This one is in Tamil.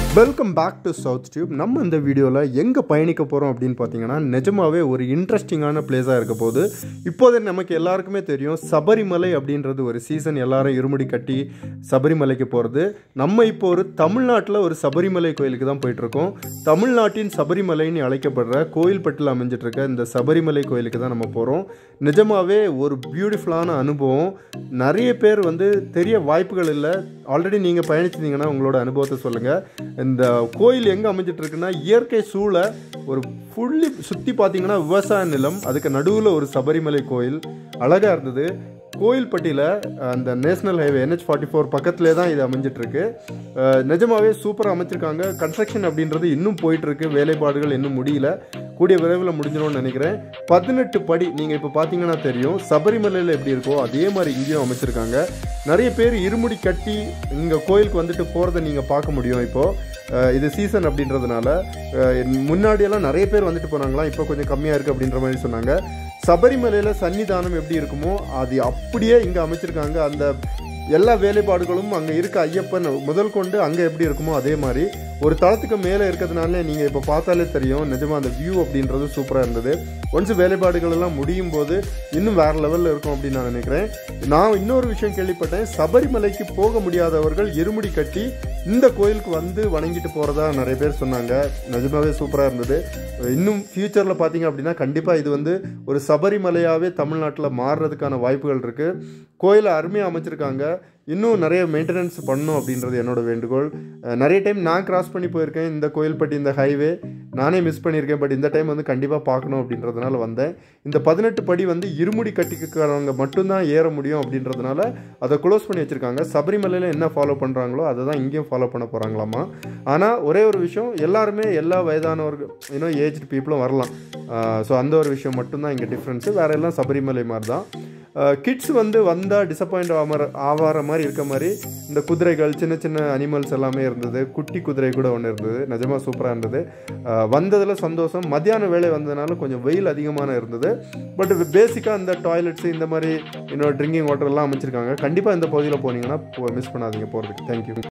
welcome back to South Tube நம்ம இந்த வீடியோவில் எங்கே பயணிக்க போகிறோம் அப்படின்னு பார்த்தீங்கன்னா நிஜமாவே ஒரு இன்ட்ரெஸ்டிங்கான பிளேஸாக இருக்க போது இப்போதே நமக்கு எல்லாருக்குமே தெரியும் சபரிமலை அப்படின்றது ஒரு சீசன் எல்லாரும் இருமுடி கட்டி சபரிமலைக்கு போகிறது நம்ம இப்போ ஒரு தமிழ்நாட்டில் ஒரு சபரிமலை கோயிலுக்கு தான் போயிட்டுருக்கோம் தமிழ்நாட்டின் சபரிமலைன்னு அழைக்கப்படுற கோயில்பட்டில் அமைஞ்சிட்டு இருக்க இந்த சபரிமலை கோயிலுக்கு தான் நம்ம போகிறோம் நிஜமாவே ஒரு பியூட்டிஃபுல்லான அனுபவம் நிறைய பேர் வந்து தெரிய வாய்ப்புகள் இல்லை ஆல்ரெடி நீங்கள் பயணிச்சிருந்தீங்கன்னா உங்களோட அனுபவத்தை சொல்லுங்கள் இந்த கோயில் எங்கே அமைஞ்சிட்டு இருக்குன்னா இயற்கை சூழ ஒரு ஃபுல்லி சுற்றி பார்த்தீங்கன்னா விவசாய நிலம் அதுக்கு நடுவில் ஒரு சபரிமலை கோயில் அழகாக இருந்தது கோயில்பட்டியில் அந்த national highway NH forty four பக்கத்துலேயே தான் இது அமைஞ்சிட்டு இருக்கு அஹ், நிஜமாவே சூப்பராக அமைச்சிருக்காங்க கன்ஸ்ட்ரக்ஷன் அப்படின்றது இன்னும் போயிட்டு இருக்கு வேலைப்பாடுகள் இன்னும் முடியல கூடிய விரைவில் முடிஞ்சிடும்னு நினைக்கிறேன் பதினெட்டு படி நீங்கள் இப்போ பார்த்தீங்கன்னா தெரியும் சபரிமலையில் எப்படி இருக்கோ அதே மாதிரி இங்கேயும் அமைச்சிருக்காங்க நிறைய பேர் இருமுடி கட்டி இங்கே கோயிலுக்கு வந்துட்டு போகிறத நீங்கள் பார்க்க முடியும் இப்போது அஹ் இது சீசன் அப்படின்றதுனால அஹ் முன்னாடியெல்லாம் நிறைய பேர் வந்துட்டு போனாங்களாம் இப்போ கொஞ்சம் கம்மியாக இருக்குது அப்படின்ற மாதிரி சொன்னாங்க சபரிமலையில் சன்னிதானம் எப்படி இருக்குமோ அது அப்படியே இங்கே அமைச்சிருக்காங்க அந்த எல்லா வேலைப்பாடுகளும் அங்கே இருக்க ஐயப்பன் முதல் கொண்டு அங்கே எப்படி இருக்குமோ அதே மாதிரி ஒரு தளத்துக்கு மேலே இருக்கிறதுனால நீங்கள் இப்போ பார்த்தாலே தெரியும் நிஜமாக அந்த வியூ அப்படின்றது சூப்பராக இருந்தது ஒன்ஸ் வேலைப்பாடுகள் எல்லாம் முடியும் போது இன்னும் வேறு லெவலில் இருக்கும் அப்படின்னு நான் நினைக்கிறேன் நான் இன்னொரு விஷயம் கேள்விப்பட்டேன் சபரிமலைக்கு போக முடியாதவர்கள் இருமுடி கட்டி இந்த கோயிலுக்கு வந்து வணங்கிட்டு போகிறதா நிறைய பேர் சொன்னாங்க நிஜமாவே சூப்பராக இருந்தது இன்னும் ஃப்யூச்சரில் பார்த்தீங்க அப்படின்னா கண்டிப்பாக இது வந்து ஒரு சபரிமலையாகவே தமிழ்நாட்டில் மாறுறதுக்கான வாய்ப்புகள் இருக்குது கோயிலை அருமையாக அமைச்சிருக்காங்க இன்னும் நிறைய மெயின்டெனன்ஸ் பண்ணணும் அப்படின்றது என்னோட வேண்டுகோள் அஹ் நிறைய டைம் நான் கிராஸ் பண்ணி போயிருக்கேன் இந்த கோயில்பட்டி இந்த ஹைவே நானே மிஸ் பண்ணியிருக்கேன் பட் இந்த டைம் வந்து கண்டிப்பாக பார்க்கணும் அப்படின்றதுனால வந்தேன் இந்த பதினெட்டு படி வந்து இருமுடி கட்டிக்கிறவங்க மட்டும்தான் ஏற முடியும் அப்படின்றதுனால அதை க்ளோஸ் பண்ணி வச்சுருக்காங்க சபரிமலையில் என்ன ஃபாலோ பண்ணுறாங்களோ அதை தான் இங்கேயும் ஃபாலோ பண்ண போகிறாங்களாமா ஆனால் ஒரே ஒரு விஷயம் எல்லாருமே எல்லா வயதானவர்கள் இன்னும் ஏஜ்டு பீப்புளும் வரலாம் ஸோ அந்த ஒரு விஷயம் மட்டும்தான் இங்கே டிஃப்ரென்ஸு வேற எல்லாம் சபரிமலை மாதிரி தான் கிட்ஸ் வந்து வந்தால் டிசப்பாயிண்ட் ஆகிற ஆவார மாதிரி இருக்க மாதிரி இந்த குதிரைகள் சின்ன சின்ன அனிமல்ஸ் எல்லாமே இருந்தது குட்டி குதிரை கூட ஒன்று இருந்தது நிஜமாக சூப்பராக இருந்தது வந்ததில் சந்தோஷம் மத்தியான வேலை வந்ததுனால கொஞ்சம் வெயில் அதிகமான இருந்தது பட் பேசிக்காக இந்த டாய்லெட்ஸ் இந்த மாதிரி இன்னொரு ட்ரிங்கிங் வாட்டர் எல்லாம் அமைச்சிருக்காங்க கண்டிப்பாக இந்த பகுதியில் போனீங்கன்னா மிஸ் பண்ணாதீங்க போகிறதுக்கு தேங்க்யூ